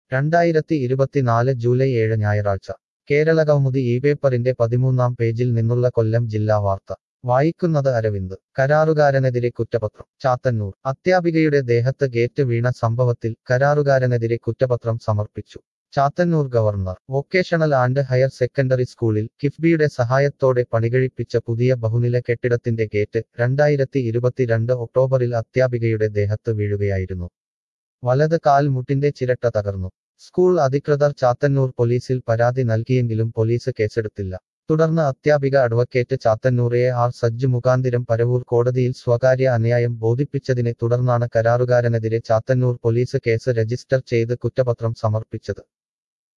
രണ്ടായിരത്തി ഇരുപത്തിനാല് ജൂലൈ ഏഴ് ഞായറാഴ്ച കേരളകൗമുദി ഈ പേപ്പറിന്റെ പതിമൂന്നാം പേജിൽ നിന്നുള്ള കൊല്ലം ജില്ലാ വാർത്ത വായിക്കുന്നത് അരവിന്ദ് കരാറുകാരനെതിരെ കുറ്റപത്രം ചാത്തന്നൂർ അധ്യാപികയുടെ ദേഹത്ത് ഗേറ്റ് വീണ സംഭവത്തിൽ കരാറുകാരനെതിരെ കുറ്റപത്രം സമർപ്പിച്ചു Chathannoor government vocational and higher secondary സ്കൂളിൽ കിഫ്ബിയുടെ സഹായത്തോടെ പണികഴിപ്പിച്ച പുതിയ ബഹുനില കെട്ടിടത്തിന്റെ ഗേറ്റ് രണ്ടായിരത്തി ഇരുപത്തിരണ്ട് ഒക്ടോബറിൽ അധ്യാപികയുടെ ദേഹത്ത് വീഴുകയായിരുന്നു വലത് കാൽ മുട്ടിന്റെ ചിരട്ട തകർന്നു സ്കൂൾ അധികൃതർ ചാത്തന്നൂർ പോലീസിൽ പരാതി നൽകിയെങ്കിലും പോലീസ് കേസെടുത്തില്ല തുടർന്ന് അധ്യാപിക അഡ്വക്കേറ്റ് ചാത്തന്നൂർ എ ആർ സജ്ജ് മുഖാന്തിരം പരവൂർ കോടതിയിൽ സ്വകാര്യ അന്യായം ബോധിപ്പിച്ചതിനെ തുടർന്നാണ് കരാറുകാരനെതിരെ ചാത്തന്നൂർ പോലീസ് കേസ് രജിസ്റ്റർ ചെയ്ത് കുറ്റപത്രം സമർപ്പിച്ചത്